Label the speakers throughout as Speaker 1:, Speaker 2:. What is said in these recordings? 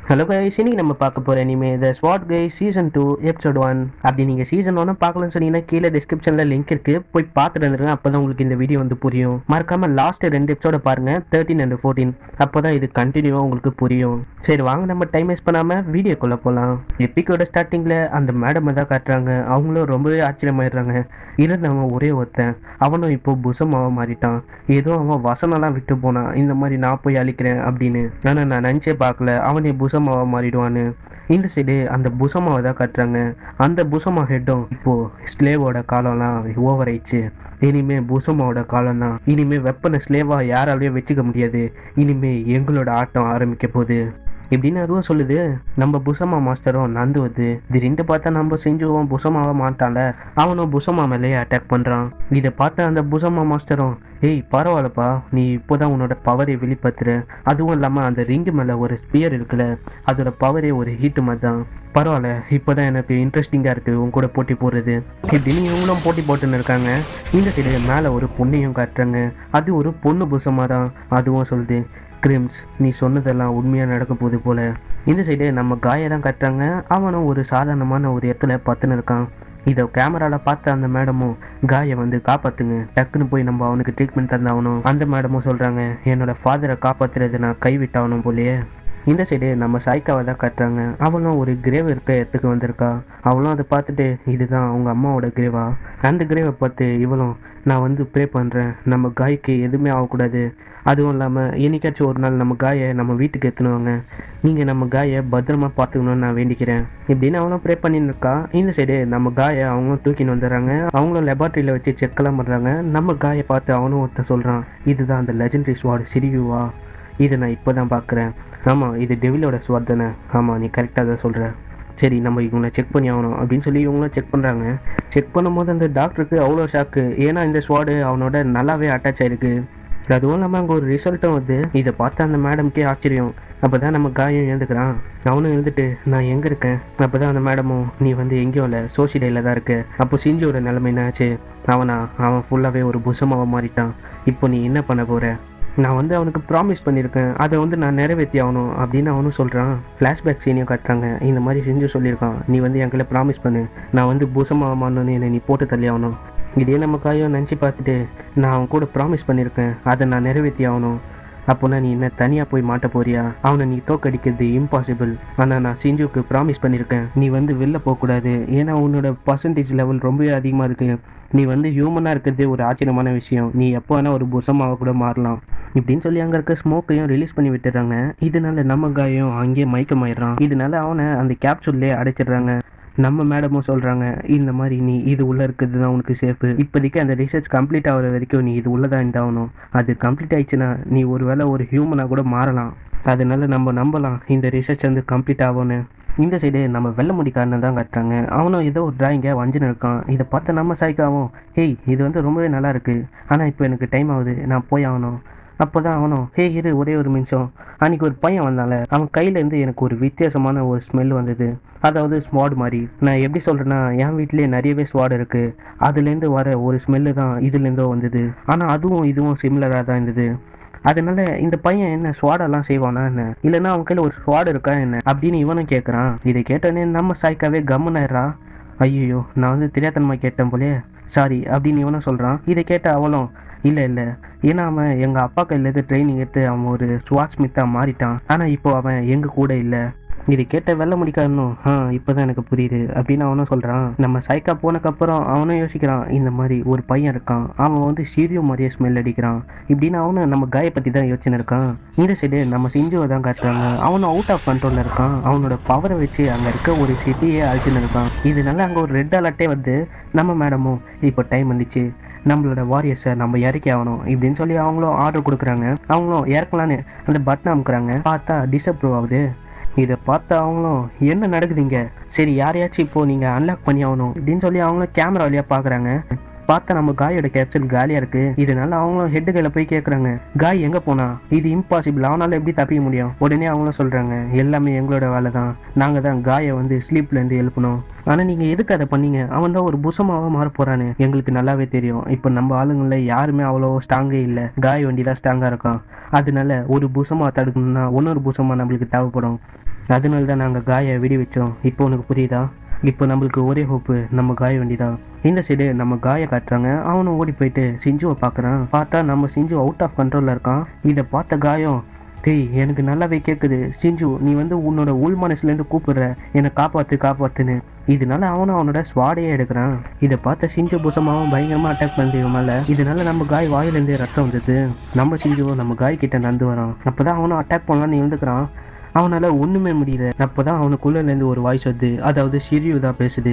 Speaker 1: hello guys இன்னைக்கு நம்ம பார்க்க போகிற இனிமே த ஸ்வாட் கை சீசன் டூ எபிசோட் ஒன் அப்படி நீங்கள் சீசன் ஒன்று பார்க்கலன்னு சொன்னீங்கன்னா கீழே டிஸ்கிரிப்ஷனில் லிங்க் இருக்குது போய் பார்த்துட்டு வந்துருங்க அப்போ தான் உங்களுக்கு இந்த வீடியோ வந்து புரியும் மறக்காமல் லாஸ்ட் ரெண்டு எபிசோட பாருங்கள் தேர்ட்டின் அண்ட் ஃபோர்டீன் அப்போ தான் இது கண்டினியூவாக உங்களுக்கு புரியும் சரி வாங்க நம்ம டைம் வேஸ்ட் பண்ணாமல் வீடியோக்குள்ளே போகலாம் எப்பிக்கோட ஸ்டார்டிங்கில் அந்த மேடம் தான் காட்டுறாங்க அவங்களும் ரொம்பவே ஆச்சரியமாயிடுறாங்க இருந்தவன் ஒரே ஒருத்தன் அவனும் இப்போ புசமாவ மாறிட்டான் ஏதோ அவன் வசனம்லாம் விட்டு போனான் இந்த மாதிரி நான் போய் அழிக்கிறேன் அப்படின்னு ஆனால் நான் நினச்சே பார்க்கல அவனே புசமாவ மாறிடுவான்னு இந்த சைடு அந்த புசமாவை தான் காட்டுறாங்க அந்த புசமா ஹெட்டும் இப்போ ஸ்லேவோட காலம்லாம் ஓவர் ஆயிடுச்சு இனிமே புசமாவோட காலம் தான் இனிமே வெப்பனை ஸ்லேவா யாராலையும் வச்சுக்க முடியாது இனிமே எங்களோட ஆட்டம் ஆரம்பிக்க போகுது இப்படின்னு அதுவும் சொல்லுது நம்ம புசமா மாஸ்டரும் நந்து வந்து திடீர்னு பார்த்தா நம்ம செஞ்சுவோம் புசமாவ மாட்டான்ல அவனும் புசமா மேலேயே அட்டாக் பண்ணுறான் இதை பார்த்த அந்த புசமா மாஸ்டரும் ஏய் பரவாயில்லப்பா நீ இப்போதான் உன்னோட பவரை வெளிப்படுத்துற அதுவும் இல்லாமல் அந்த ரிங்கு மேலே ஒரு ஸ்பியர் இருக்குல்ல அதோட பவரே ஒரு ஹீட்டு மாதிரி தான் பரவாயில்ல இப்போதான் எனக்கு இன்ட்ரெஸ்டிங்காக இருக்குது உன் கூட போட்டி போடுறது இப்படின்னு இவங்களும் போட்டி போட்டுன்னு இருக்காங்க இந்த சைடு மேலே ஒரு பொண்ணையும் காட்டுறாங்க அது ஒரு பொண்ணு புசமாக தான் அதுவும் சொல்லுது கிரிம்ஸ் நீ சொன்னதெல்லாம் உண்மையாக நடக்க போகுது போல இந்த சைடு நம்ம காயை தான் கட்டுறாங்க அவனும் ஒரு சாதாரணமான ஒரு இடத்துல பத்துன்னு இருக்கான் இதை கேமராவில் பார்த்த அந்த மேடமும் காயை வந்து காப்பாத்துங்க டக்குன்னு போய் நம்ம அவனுக்கு ட்ரீட்மெண்ட் தந்தாகணும் அந்த மேடமும் சொல்கிறாங்க என்னோட ஃபாதரை காப்பாத்துறது நான் கைவிட்டாகணும் போலயே இந்த சைடு நம்ம சாய்க்காவை தான் காட்டுறாங்க அவளும் ஒரு கிரேவ் இருக்க இடத்துக்கு வந்திருக்கா அவளும் அதை பார்த்துட்டு இதுதான் அவங்க அம்மாவோட கிரேவா அந்த கிரேவை பார்த்து இவளும் நான் வந்து ப்ரே பண்ணுறேன் நம்ம காய்க்கு எதுவுமே ஆகக்கூடாது அதுவும் இல்லாமல் என்னைக்காச்சும் ஒரு நாள் நம்ம காயை நம்ம வீட்டுக்கு எத்தணுவாங்க நீங்கள் நம்ம காயை பத்திரமா பார்த்துக்கணும்னு நான் வேண்டிக்கிறேன் இப்படின்னு அவனும் ப்ரே பண்ணின்னு இருக்கா இந்த சைடு நம்ம காயை அவங்களும் தூக்கின்னு வந்துடுறாங்க அவங்களும் லெபார்ட்ரியில் வச்சு செக்கெல்லாம் பண்ணுறாங்க நம்ம காயை பார்த்து அவனும் ஒருத்தன் சொல்கிறான் இதுதான் அந்த லெஜெண்டரி ஸ்வாட் சிரிவியூவா இதை நான் இப்போ தான் பார்க்குறேன் ஆமாம் இது டெவிலோட ஸ்வாட் தானே ஆமாம் நீ கரெக்டாக தான் சொல்கிற சரி நம்ம இவங்களை செக் பண்ணி ஆகணும் அப்படின்னு சொல்லி இவங்களும் செக் பண்ணுறாங்க செக் பண்ணும்போது அந்த டாக்டருக்கு அவ்வளோ ஷாக்கு ஏன்னா இந்த ஸ்வாடு அவனோட நல்லாவே அட்டாச் ஆயிருக்கு அதுவும் இல்லாமல் அங்கே ஒரு ரிசல்ட்டும் வந்து இதை பார்த்து அந்த மேடம்க்கே ஆச்சரியம் அப்போ தான் நம்ம காயம் எழுந்துக்கிறான் அவனும் எழுந்துட்டு நான் எங்கே இருக்கேன் அப்போ தான் அந்த மேடமும் நீ வந்து எங்கேயும் இல்லை சோசியலில் தான் இருக்க அப்போ சிஞ்சியோட நிலைமை என்னாச்சு அவனா அவன் ஃபுல்லாகவே ஒரு புசமாவை மாறிட்டான் இப்போ நீ என்ன பண்ண போகிற நான் வந்து அவனுக்கு ப்ராமிஸ் பண்ணியிருக்கேன் அதை வந்து நான் நிறைவேற்றி ஆகணும் அப்படின்னு அவனும் சொல்கிறான் ஃப்ளாஷ்பேக் சீனையும் காட்டுறாங்க இந்த மாதிரி செஞ்சு சொல்லியிருக்கான் நீ வந்து என்கிட்ட ப்ராமிஸ் பண்ணு நான் வந்து பூசமாகமானு என்னை நீ போட்டு தள்ளி ஆகணும் இதே நம்ம காயோ நினச்சி பார்த்துட்டு நான் அவன் கூட ப்ராமிஸ் பண்ணியிருக்கேன் அதை நான் நிறைவேற்றி ஆகணும் அப்போனா நீ என்ன தனியாக போய் மாட்ட போறியா அவனை நீ தோக்கடிக்கிறது இம்பாசிபிள் ஆனால் நான் சிஞ்சுக்கு ப்ராமிஸ் பண்ணியிருக்கேன் நீ வந்து வெளில போகக்கூடாது ஏன்னா உன்னோட பர்சன்டேஜ் லெவல் ரொம்பவே அதிகமாக இருக்குது நீ வந்து ஹியூமனாக இருக்கிறதே ஒரு ஆச்சரியமான விஷயம் நீ எப்போ வேணால் ஒரு புசமாக கூட மாறலாம் இப்படின்னு சொல்லி அங்கே இருக்க ஸ்மோக்கையும் ரிலீஸ் பண்ணி விட்டுறாங்க இதனால நம்ம காயம் அங்கேயே மயக்கமாயிடுறான் இதனால அவனை அந்த கேப்சூல்லே அடைச்சிடுறாங்க நம்ம மேடமும் சொல்கிறாங்க இந்த மாதிரி நீ இது உள்ளே இருக்கிறது தான் உனக்கு சேஃபு இப்போதைக்கு அந்த ரிசர்ச் கம்ப்ளீட் ஆகிற வரைக்கும் நீ இது உள்ளே தான் இருந்தாகணும் அது கம்ப்ளீட் ஆயிடுச்சுன்னா நீ ஒரு வேளை ஒரு ஹியூமனாக கூட மாறலாம் அதனால நம்ம நம்பலாம் இந்த ரிசர்ச் வந்து கம்ப்ளீட் ஆகும்னு இந்த சைடு நம்ம வெள்ள முடிக்காரனை தான் காட்டுறாங்க அவனும் ஏதோ ஒரு டிராயிங்கை வஞ்சின்னு இருக்கான் இதை பார்த்து நம்ம சாய்க்காவும் ஹேய் இது வந்து ரொம்பவே நல்லா இருக்கு ஆனால் இப்போ எனக்கு டைம் ஆகுது நான் போய் ஆகணும் அப்போ தான் அவனும் ஹே இரு ஒரே ஒரு நிமிஷம் அன்றைக்கி ஒரு பையன் வந்தால அவன் கையிலேருந்து எனக்கு ஒரு வித்தியாசமான ஒரு ஸ்மெல் வந்தது அதாவது ஸ்வாட் மாதிரி நான் எப்படி சொல்கிறேன்னா என் வீட்லேயே நிறையவே ஸ்வாட் இருக்குது அதுலேருந்து வர ஒரு ஸ்மெல்லு தான் இதுலேருந்தோ வந்தது ஆனால் அதுவும் இதுவும் சிமிலராக தான் இருந்தது அதனால இந்த பையன் என்ன ஸ்வாடெல்லாம் செய்வானா என்ன இல்லைன்னா அவன் கையில் ஒரு ஸ்வாட் இருக்கா என்ன அப்படின்னு இவனும் கேட்குறான் இதை கேட்டோன்னே நம்ம சாய்க்காவே கம்முனாயிரா ஐயோ நான் வந்து தெரியாதனமா கேட்டேன் போலே சாரி அப்படின்னு இவனும் சொல்கிறான் இதை கேட்ட அவளும் இல்லை இல்லை ஏன்னா அவன் எங்கள் அப்பா கையிலேருந்து ட்ரைனிங் எடுத்து அவன் ஒரு ஸ்வாட் ஸ்மித்தாக மாறிட்டான் ஆனால் இப்போ அவன் எங்கள் கூட இல்லை இதை கேட்ட வெள்ள முடிக்காரனும் ஆ இப்போதான் எனக்கு புரியுது அப்படின்னு அவனும் சொல்கிறான் நம்ம சைக்கா போனக்கப்புறம் அவனும் யோசிக்கிறான் இந்த மாதிரி ஒரு பையன் இருக்கான் அவன் வந்து சீரியோ மாதிரியே ஸ்மெல் அடிக்கிறான் இப்படின்னு அவனும் நம்ம காயை பற்றி தான் யோசிச்சுன்னு இருக்கான் இந்த சைடு நம்ம சிஞ்சுவை தான் காட்டுறாங்க அவனும் அவுட் ஆஃப் கண்ட்ரோலில் இருக்கான் அவனோட பவரை வச்சு அங்கே இருக்க ஒரு சிட்டியே அழிச்சுன்னு இருக்கான் இதனால அங்கே ஒரு ரெட் அலர்ட்டே வந்து நம்ம மேடமும் இப்போ டைம் வந்துச்சு நம்மளோட வாரியர்ஸை நம்ம இறக்கி ஆகணும் இப்படின்னு சொல்லி அவங்களும் ஆர்டர் கொடுக்குறாங்க அவங்களும் இறக்கலான்னு அந்த பட்டன் அமுக்குறாங்க பார்த்தா டிசப்ரூவ் ஆகுது இதை பார்த்து அவங்களும் என்ன நடக்குதுங்க சரி யாரையாச்சும் இப்போ நீங்கள் அன்லாக் பண்ணி ஆகணும் அப்படின்னு சொல்லி அவங்களும் கேமரா வழியாக பார்க்குறாங்க பார்த்தா நம்ம காயோட கேப்சூல் காலியாக இருக்கு இதனால அவங்களும் ஹெட்டு கையில் போய் கேட்குறாங்க காய் எங்கே போனா இது இம்பாசிபிள் அவனால எப்படி தப்பிக்க முடியும் உடனே அவங்களும் சொல்கிறாங்க எல்லாமே எங்களோட வேலை தான் நாங்கள் தான் காயை வந்து ஸ்லீப்லேருந்து எழுப்பணும் ஆனால் நீங்கள் எதுக்கு அதை பண்ணீங்க அவன் தான் ஒரு புசமாவாக மாற போகிறான்னு எங்களுக்கு நல்லாவே தெரியும் இப்போ நம்ம ஆளுங்களில் யாருமே அவ்வளோ ஸ்ட்ராங்கே இல்லை காய் வண்டி தான் ஸ்ட்ராங்காக இருக்கான் அதனால ஒரு புசமாக தடுக்கணும்னா இன்னொரு புசமாக நம்மளுக்கு தேவைப்படும் அதனால தான் நாங்கள் காயை வெடி வச்சோம் இப்போ உனக்கு புரியுதா இப்போ நம்மளுக்கு ஒரே ஹோப்பு நம்ம காய வேண்டியதான் இந்த சைடு நம்ம காய காட்டுறாங்க அவனும் ஓடி போயிட்டு சிஞ்சுவை பார்க்குறான் பார்த்தா நம்ம சிஞ்சு அவுட் ஆஃப் கண்ட்ரோலில் இருக்கான் இதை பார்த்த காயம் டேய் எனக்கு நல்லாவே கேட்குது சிஞ்சு நீ வந்து உன்னோட உள் மனசுலேருந்து கூப்பிடுற என்னை காப்பாத்து காப்பாத்துன்னு இதனால அவனும் அவனோட ஸ்வாடையே எடுக்கிறான் இதை பார்த்த சிஞ்சு புசமாவும் பயங்கரமாக அட்டாக் பண்ணுது இவன் மேலே இதனால நம்ம காய் வாயிலேருந்து ரத்தம் வந்தது நம்ம சிஞ்சுவும் நம்ம காய் கிட்ட நடந்து வரான் அப்பதான் அவனும் அட்டாக் பண்ணலான்னு எழுந்துக்கிறான் அவனால ஒண்ணுமே முடியல அப்பதான் அவனுக்குள்ள இருந்து ஒரு வாய்ஸ் வருது அதாவது சிரிவு தான் பேசுது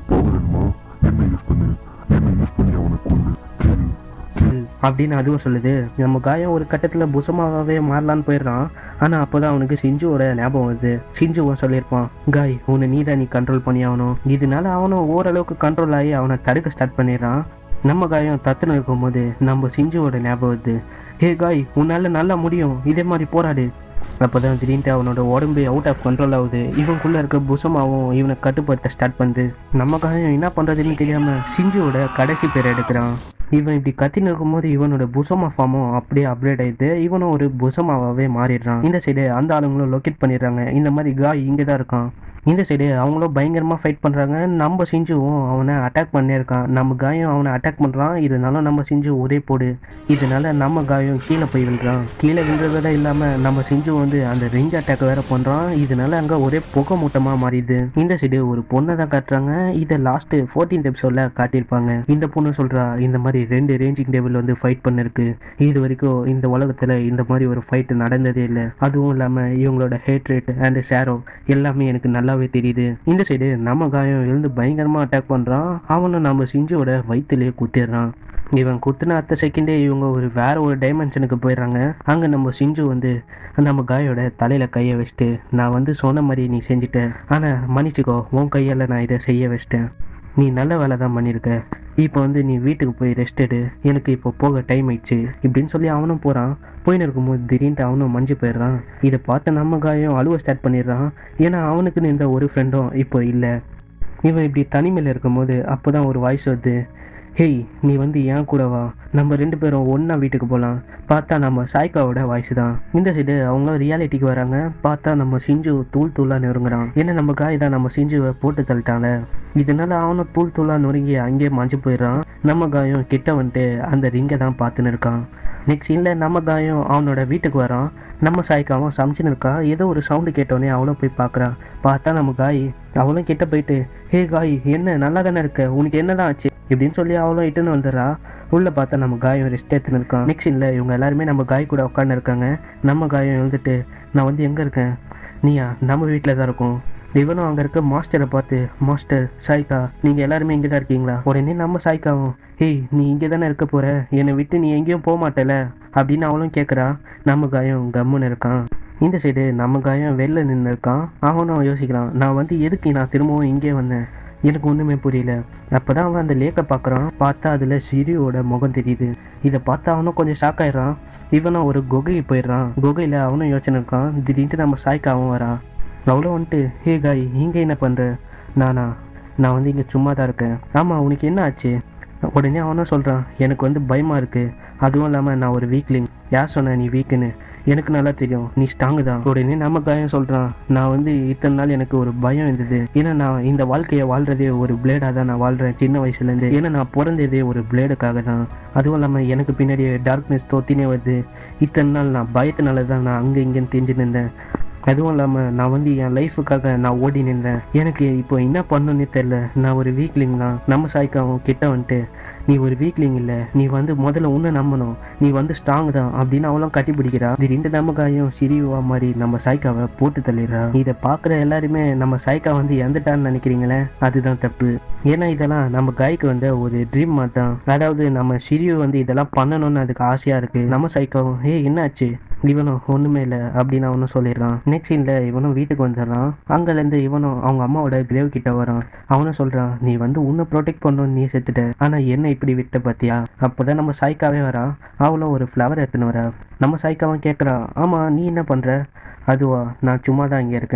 Speaker 1: ம், அப்படின்னு அதுவும் சொல்லுது நம்ம காயம் ஒரு கட்டத்தில் புசமாவே மாறலான்னு போயிடுறான் ஆனால் அப்போதான் அவனுக்கு சிஞ்சுவோட ஞாபகம் வருது சிஞ்சுவும் சொல்லியிருப்பான் காய் உன்னை நீ தான் நீ கண்ட்ரோல் பண்ணி ஆகணும் இதனால அவனும் ஓரளவுக்கு கண்ட்ரோல் ஆகி அவனை தடுக்க ஸ்டார்ட் பண்ணிடுறான் நம்ம காயம் தத்துன்னு இருக்கும்போது நம்ம சிஞ்சுவோட ஞாபகம் வருது ஹே காய் உன்னால நல்லா முடியும் இதே மாதிரி போராடு அப்போதான் திடீர்னு அவனோட உடம்பு அவுட் ஆஃப் கண்ட்ரோல் ஆகுது இவனுக்குள்ள இருக்க புசமாவும் இவனை கட்டுப்படுத்த ஸ்டார்ட் பண்ணுது நமக்காக என்ன பண்றதுன்னு தெரியாம சிஞ்சுவோட கடைசி பேர் எடுக்கிறான் இவன் இப்படி கத்தின்னு இருக்கும்போது இவனோட புசமா ஃபார்மும் அப்படியே அப்டேட் ஆயிடுது இவனும் ஒரு புசமாவே மாறிடுறான் இந்த சைடு அந்த ஆளுங்களும் லொக்கேட் பண்ணிடுறாங்க இந்த மாதிரி காய் இங்கே தான் இருக்கான் இந்த சைடு அவங்களும் பயங்கரமாக ஃபைட் பண்ணுறாங்க நம்ம சிஞ்சுவும் அவனை அட்டாக் பண்ணியிருக்கான் நம்ம காயம் அவனை அட்டாக் பண்ணுறான் இருந்தாலும் நம்ம சிஞ்சு ஒரே போடு இதனால நம்ம காயம் கீழே போய் விழுறான் கீழே விழுறதோட இல்லாமல் நம்ம சிஞ்சு வந்து அந்த ரேஞ்ச் அட்டாக் வேற பண்ணுறான் இதனால அங்கே ஒரே புகை மூட்டமாக மாறிடுது இந்த சைடு ஒரு பொண்ணை தான் காட்டுறாங்க இதை லாஸ்ட்டு ஃபோர்டீன் எபிசோடில் காட்டியிருப்பாங்க இந்த பொண்ணு சொல்கிறா இந்த மாதிரி ரெண்டு ரேஞ்சிங் டேபிள் வந்து ஃபைட் பண்ணிருக்கு இது வரைக்கும் இந்த உலகத்தில் இந்த மாதிரி ஒரு ஃபைட் நடந்ததே இல்லை அதுவும் இல்லாமல் இவங்களோட ஹேட் ரேட் அண்ட் சேரோ எல்லாமே எனக்கு நல்லாவே தெரியுது இந்த சைடு நம்ம காயம் எழுந்து பயங்கரமாக அட்டாக் பண்ணுறான் அவனும் நம்ம சிஞ்சுவோட வயிற்றுலேயே குத்திடுறான் இவன் குத்துன அடுத்த செகண்டே இவங்க ஒரு வேற ஒரு டைமென்ஷனுக்கு போயிடுறாங்க அங்கே நம்ம சிஞ்சு வந்து நம்ம காயோட தலையில் கையை வச்சுட்டு நான் வந்து சொன்ன மாதிரி நீ செஞ்சுட்ட ஆனால் மன்னிச்சுக்கோ உன் கையால் நான் இதை செய்ய வச்சிட்டேன் நீ நல்ல வேலை தான் பண்ணியிருக்க இப்போ வந்து நீ வீட்டுக்கு போய் ரெஸ்ட் எடு எனக்கு இப்போ போக டைம் ஆயிடுச்சு இப்படின்னு சொல்லி அவனும் போகிறான் போயின்னு இருக்கும்போது திடீர்னு அவனும் மஞ்சு போயிடுறான் இதை பார்த்து நம்ம காயம் அழுவ ஸ்டார்ட் பண்ணிடுறான் ஏன்னா அவனுக்குன்னு இந்த ஒரு ஃப்ரெண்டும் இப்போ இல்லை இவன் இப்படி தனிமையில் இருக்கும்போது அப்போ தான் ஒரு வாய்ஸ் வருது ஹேய் நீ வந்து ஏன் கூட வா நம்ம ரெண்டு பேரும் ஒன்றா வீட்டுக்கு போகலாம் பார்த்தா நம்ம சாய்காவோட வாய்ஸ் தான் இந்த சைடு அவங்க ரியாலிட்டிக்கு வராங்க பார்த்தா நம்ம சிஞ்சு தூள் தூளாக நெருங்குறான் ஏன்னா நம்ம காய் தான் நம்ம சிஞ்சுவை போட்டு தள்ளிட்டாங்க இதனால அவனும் தூள் தூளாக நொறுங்கி அங்கேயே மஞ்சு போயிடுறான் நம்ம காயம் கிட்ட வந்துட்டு அந்த ரிங்கை தான் பார்த்துன்னு இருக்கான் நெக்ஸ்ட் இல்லை நம்ம காயம் அவனோட வீட்டுக்கு வரான் நம்ம சாய்க்காவும் சமைச்சுன்னு இருக்கா ஏதோ ஒரு சவுண்டு கேட்டோடனே அவளும் போய் பார்க்குறா பார்த்தா நம்ம காய் அவளும் கிட்ட போயிட்டு ஹே காய் என்ன நல்லா தானே இருக்க உனக்கு என்னதான் ஆச்சு இப்படின்னு சொல்லி அவளும் இட்டுன்னு வந்துடுறா உள்ளே பார்த்தா நம்ம காயம் ரெஸ்ட் எடுத்துன்னு இருக்கான் நெக்ஸ்ட் இல்லை இவங்க எல்லாருமே நம்ம காய் கூட உட்காந்து இருக்காங்க நம்ம காயம் எழுந்துட்டு நான் வந்து எங்கே இருக்கேன் நீயா நம்ம வீட்டில் தான் இருக்கோம் இவனும் அங்கே இருக்க மாஸ்டரை பார்த்து மாஸ்டர் சாய்கா நீங்கள் எல்லாருமே இங்கே தான் இருக்கீங்களா உடனே நம்ம சாய்காவும் ஹேய் நீ இங்கே தானே இருக்க போற என்னை விட்டு நீ எங்கேயும் போக மாட்டல அப்படின்னு அவளும் கேட்குறா நம்ம காயம் கம்முன்னு இருக்கான் இந்த சைடு நம்ம காயம் வெளில நின்று இருக்கான் அவனும் யோசிக்கிறான் நான் வந்து எதுக்கு நான் திரும்பவும் இங்கே வந்தேன் எனக்கு ஒன்றுமே புரியல அப்போ தான் அவன் அந்த லேக்கை பார்க்குறான் பார்த்தா அதில் சிரியோட முகம் தெரியுது இதை பார்த்து அவனும் கொஞ்சம் ஷாக் ஆயிடுறான் இவனும் ஒரு குகைக்கு போயிடுறான் குகையில் அவனும் யோசனை இருக்கான் திடீர்னு நம்ம சாய்க்காவும் வரான் அவ்வளோ வந்துட்டு ஹே காய் இங்கே என்ன பண்ணுற நானா நான் வந்து இங்கே சும்மா தான் இருக்கேன் ஆமாம் உனக்கு என்ன ஆச்சு உடனே அவனும் சொல்கிறான் எனக்கு வந்து பயமாக இருக்குது அதுவும் இல்லாமல் நான் ஒரு வீக்லிங் யார் சொன்ன நீ வீக்குன்னு எனக்கு நல்லா தெரியும் நீ ஸ்ட்ராங்கு தான் உடனே நம்ம காயம் சொல்கிறான் நான் வந்து இத்தனை நாள் எனக்கு ஒரு பயம் இருந்தது ஏன்னா நான் இந்த வாழ்க்கையை வாழ்றதே ஒரு பிளேடாக தான் நான் வாழ்கிறேன் சின்ன வயசுலேருந்து ஏன்னா நான் பிறந்ததே ஒரு பிளேடுக்காக தான் அதுவும் இல்லாமல் எனக்கு பின்னாடி டார்க்னஸ் தோத்தினே வருது இத்தனை நாள் நான் பயத்தினால தான் நான் அங்கே இங்கேன்னு தெரிஞ்சுன்னு இருந்தேன் அதுவும் இல்லாமல் நான் வந்து என் லைஃபுக்காக நான் ஓடி நின்றேன் எனக்கு இப்போ என்ன பண்ணணுன்னே தெரில நான் ஒரு வீக்லிங் தான் நம்ம சாய்க்காவும் கிட்ட வந்துட்டு நீ ஒரு வீக்லிங் இல்லை நீ வந்து முதல்ல உன்னை நம்பணும் நீ வந்து ஸ்ட்ராங் தான் அப்படின்னு அவளும் கட்டி பிடிக்கிறா திடீர்னு நம்ம காயும் சிரிவா மாதிரி நம்ம சாய்க்காவை போட்டு தள்ளிடுறா இதை பார்க்குற எல்லாருமே நம்ம சாய்க்கா வந்து இறந்துட்டான்னு நினைக்கிறீங்களே அதுதான் தப்பு ஏன்னா இதெல்லாம் நம்ம காய்க்கு வந்து ஒரு ட்ரீம் மாதிரி தான் அதாவது நம்ம சிரிவு வந்து இதெல்லாம் பண்ணணும்னு அதுக்கு ஆசையாக இருக்குது நம்ம சாய்க்காவும் ஹே என்னாச்சு இவனும் ஒன்றுமே இல்லை அப்படின்னு அவனும் சொல்லிடுறான் நெக்ஸ்ட் சீனில் இவனும் வீட்டுக்கு வந்துடுறான் அங்கேருந்து இவனும் அவங்க அம்மாவோட கிரேவ் கிட்ட வரான் அவனும் சொல்கிறான் நீ வந்து உன்னை ப்ரொடெக்ட் பண்ணணும்னு நீ செத்துட்ட ஆனால் என்ன இப்படி விட்ட பார்த்தியா அப்போ தான் நம்ம சாய்க்காவே வரான் அவளும் ஒரு ஃப்ளவர் எடுத்துன்னு வரா நம்ம சாய்க்காவும் கேட்குறான் ஆமாம் நீ என்ன பண்ணுற அதுவா நான் சும்மா தான் இங்கே இருக்கேன்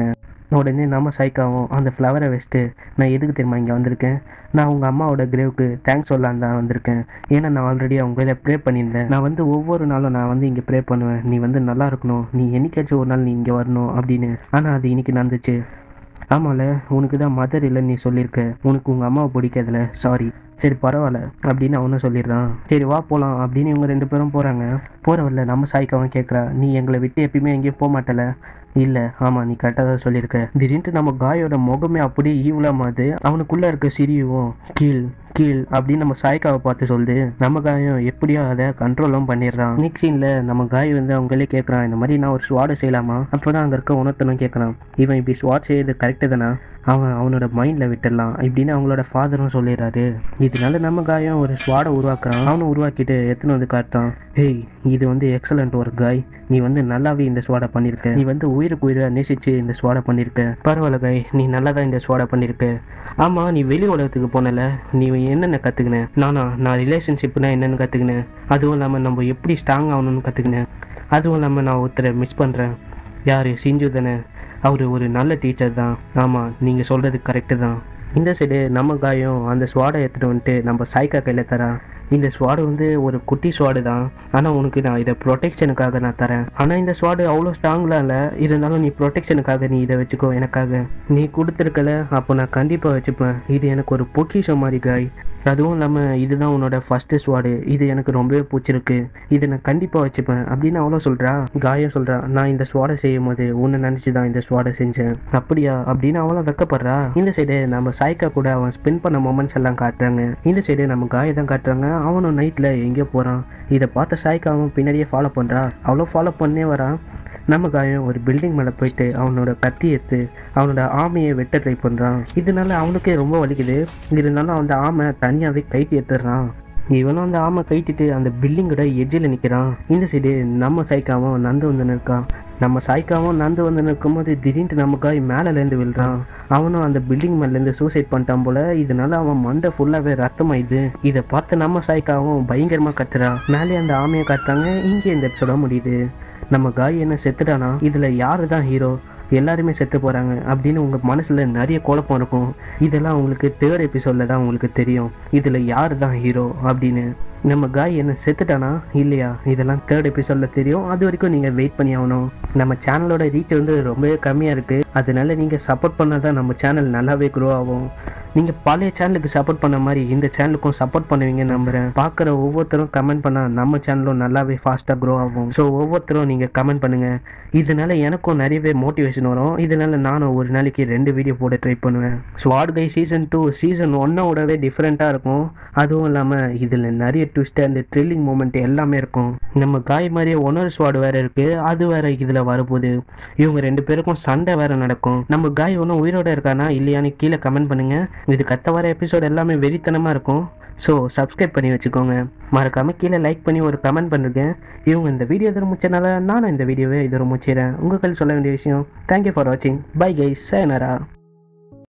Speaker 1: உடனே நம்ம சைக்காவும் அந்த ஃப்ளவரை வச்சுட்டு நான் எதுக்கு தெரியுமா இங்கே வந்திருக்கேன் நான் உங்கள் அம்மாவோட கிரேவுக்கு தேங்க்ஸ் சொல்லலாம் தான் வந்திருக்கேன் ஏன்னா நான் ஆல்ரெடி அவங்க வேலை ப்ரே பண்ணியிருந்தேன் நான் வந்து ஒவ்வொரு நாளும் நான் வந்து இங்கே ப்ரே பண்ணுவேன் நீ வந்து நல்லா இருக்கணும் நீ என்னைக்காச்சும் ஒரு நாள் நீ இங்கே வரணும் அப்படின்னு ஆனால் அது இன்னைக்கு நடந்துச்சு ஆமாம்ல உனக்கு தான் மதர் இல்லைன்னு நீ சொல்லியிருக்க உனக்கு உங்கள் அம்மாவை பிடிக்காதுல சாரி சரி பரவாயில்ல அப்படின்னு அவனும் சொல்லிடுறான் சரி வா போகலாம் அப்படின்னு இவங்க ரெண்டு பேரும் போகிறாங்க போகிறவல்ல நம்ம சாய்க்காவும் கேட்குறா நீ எங்களை விட்டு எப்பயுமே எங்கேயும் போக மாட்டல இல்லை ஆமாம் நீ கரெக்டாக தான் சொல்லியிருக்க திடீர்னு நம்ம காயோட முகமே அப்படியே ஈவலாக மாது அவனுக்குள்ளே இருக்க சிரியும் கீழ் கீழ் அப்படின்னு நம்ம சாய்க்காவை பார்த்து சொல்லுது நம்ம காயம் எப்படியோ அதை கண்ட்ரோலும் பண்ணிடுறான் நெக்ஸ்ட் சீனில் நம்ம காய் வந்து அவங்களே கேட்குறான் இந்த மாதிரி நான் ஒரு ஸ்வாடை செய்யலாமா அப்போ தான் அங்கே இருக்க உணர்த்தனும் கேட்குறான் இவன் இப்படி ஸ்வாட் செய்யறது கரெக்டு தானே அவன் அவனோட மைண்டில் விட்டுடலாம் இப்படின்னு அவங்களோட ஃபாதரும் சொல்லிடுறாரு இதனால நம்ம காயம் ஒரு ஸ்வாடை உருவாக்குறான் அவனும் உருவாக்கிட்டு எத்தனை வந்து காட்டுறான் ஹேய் இது வந்து எக்ஸலண்ட் ஒரு காய் நீ வந்து நல்லாவே இந்த ஸ்வாடை பண்ணியிருக்க நீ வந்து உயிருக்கு உயிரை நேசிச்சு இந்த ஸ்வாடை பண்ணியிருக்க பரவாயில்ல காய் நீ நல்லா தான் இந்த ஸ்வாடை பண்ணியிருக்க ஆமாம் நீ வெளி உலகத்துக்கு போனல நீ என்னென்ன கற்றுக்கின நானா நான் ரிலேஷன்ஷிப்னா என்னென்னு கற்றுக்கினேன் அதுவும் இல்லாமல் நம்ம எப்படி ஸ்ட்ராங் ஆகணும்னு கற்றுக்கினேன் அதுவும் இல்லாமல் நான் ஒருத்தரை மிஸ் பண்ணுறேன் யார் சிஞ்சு தானே அவர் ஒரு நல்ல டீச்சர் தான் ஆமாம் நீங்கள் சொல்கிறது கரெக்டு தான் இந்த சைடு நம்ம காயம் அந்த ஸ்வாடை எடுத்துகிட்டு வந்துட்டு நம்ம சாய்க்கா கையில் தரா இந்த ஸ்வாடு வந்து ஒரு குட்டி ஸ்வாடு தான் ஆனால் உனக்கு நான் இதை ப்ரொடெக்ஷனுக்காக நான் தரேன் ஆனால் இந்த ஸ்வாடு அவ்வளோ ஸ்ட்ராங்லாம் இல்லை இருந்தாலும் நீ ப்ரொடெக்ஷனுக்காக நீ இதை வச்சுக்கோ எனக்காக நீ கொடுத்துருக்கல அப்போ நான் கண்டிப்பாக வச்சுப்பேன் இது எனக்கு ஒரு பொக்கிஷம் மாதிரி காய் அதுவும் இல்லாமல் இதுதான் உன்னோட ஃபஸ்ட்டு ஸ்வாடு இது எனக்கு ரொம்பவே பிடிச்சிருக்கு இதை நான் கண்டிப்பாக வச்சுப்பேன் அப்படின்னு அவ்வளோ சொல்கிறா காயம் சொல்கிறா நான் இந்த ஸ்வாடை செய்யும் போது உன்னை நினச்சி தான் இந்த ஸ்வாடை செஞ்சேன் அப்படியா அப்படின்னு அவளும் வெக்கப்படுறா இந்த சைடு நம்ம சாய்க்கா கூட அவன் ஸ்பெண்ட் பண்ண மொமெண்ட்ஸ் எல்லாம் காட்டுறாங்க இந்த சைடு நம்ம காயை தான் காட்டுறாங்க அவனும் நைட்டில் எங்கேயோ போகிறான் இதை பார்த்த சாய்க்கா அவன் பின்னாடியே ஃபாலோ பண்ணுறா அவ்வளோ ஃபாலோ பண்ணே வரான் நம்ம காயம் ஒரு பில்டிங் மேலே போயிட்டு அவனோட கத்தி எடுத்து அவனோட ஆமையை வெட்ட ட்ரை பண்ணுறான் இதனால அவனுக்கே ரொம்ப வலிக்குது இருந்தாலும் அந்த ஆமை தனியாகவே கைட்டு எடுத்துடுறான் இவனும் அந்த ஆமை கைட்டிட்டு அந்த பில்டிங்கோட எஜ்ஜில் நிற்கிறான் இந்த சைடு நம்ம சாய்க்காவும் நந்து வந்து நிற்கான் நம்ம சாய்க்காவும் நந்து வந்து நிற்கும்போது திடீர்னு நமக்காய் மேலேருந்து விழுறான் அவனும் அந்த பில்டிங் மேலேருந்து சூசைட் பண்ணிட்டான் போல இதனால அவன் மண்டை ஃபுல்லாகவே ரத்தமாயிடுது இதை பார்த்து நம்ம சாய்க்காவும் பயங்கரமாக கத்துறான் மேலே அந்த ஆமையை காட்டுறாங்க இங்கே இந்த எபிசோட முடியுது நம்ம காய் என்ன செத்துட்டானா இதில் யாரு தான் ஹீரோ எல்லாருமே செத்து போகிறாங்க அப்படின்னு உங்கள் மனசில் நிறைய குழப்பம் இருக்கும் இதெல்லாம் உங்களுக்கு தேர்ட் எபிசோடில் தான் உங்களுக்கு தெரியும் இதில் யார் தான் ஹீரோ அப்படின்னு நம்ம காய் என்ன செத்துட்டானா இல்லையா இதெல்லாம் தேர்ட் எபிசோடில் தெரியும் அது வரைக்கும் நீங்கள் வெயிட் பண்ணி ஆகணும் நம்ம சேனலோட ரீச் வந்து ரொம்பவே கம்மியாக இருக்குது அதனால நீங்கள் சப்போர்ட் பண்ணால் தான் நம்ம சேனல் நல்லாவே க்ரோ ஆகும் நீங்கள் பழைய சேனலுக்கு சப்போர்ட் பண்ண மாதிரி இந்த சேனலுக்கும் சப்போர்ட் பண்ணுவீங்கன்னு நம்புகிறேன் பார்க்குற ஒவ்வொருத்தரும் கமெண்ட் பண்ணால் நம்ம சேனலும் நல்லாவே ஃபாஸ்ட்டாக க்ரோ ஆகும் ஸோ ஒவ்வொருத்தரும் நீங்கள் கமெண்ட் பண்ணுங்கள் இதனால எனக்கும் நிறையவே மோட்டிவேஷன் வரும் இதனால நானும் ஒரு நாளைக்கு ரெண்டு வீடியோ போட ட்ரை பண்ணுவேன் ஸ்வாட் கை சீசன் டூ சீசன் ஒன்னோடவே டிஃப்ரெண்ட்டாக இருக்கும் அதுவும் இல்லாமல் இதில் நிறைய ட்விஸ்ட் அண்ட் த்ரில்லிங் மூமெண்ட் எல்லாமே இருக்கும் நம்ம காய் மாதிரியே ஒன்னொரு ஸ்வாட் வேறு இருக்குது அது வேற இதில் வரப்போகுது இவங்க ரெண்டு பேருக்கும் சண்டை வேற நடக்கும் நம்ம காய் ஒன்றும் உயிரோட இருக்கானா இல்லையான்னு கீழே கமெண்ட் பண்ணுங்கள் இது கத்த வர எபிசோட் எல்லாமே வெறித்தனமாக இருக்கும் ஸோ சப்ஸ்கிரைப் பண்ணி வச்சுக்கோங்க மறக்காமல் கீழே லைக் பண்ணி ஒரு கமெண்ட் பண்ணிருக்கேன் இவங்க இந்த வீடியோ இதர முடிச்சனால நானும் இந்த வீடியோவை இதர முடிச்சிடறேன் உங்கள் சொல்ல வேண்டிய விஷயம் தேங்க்யூ ஃபார் வாட்சிங் பை கைஸ் சேனரா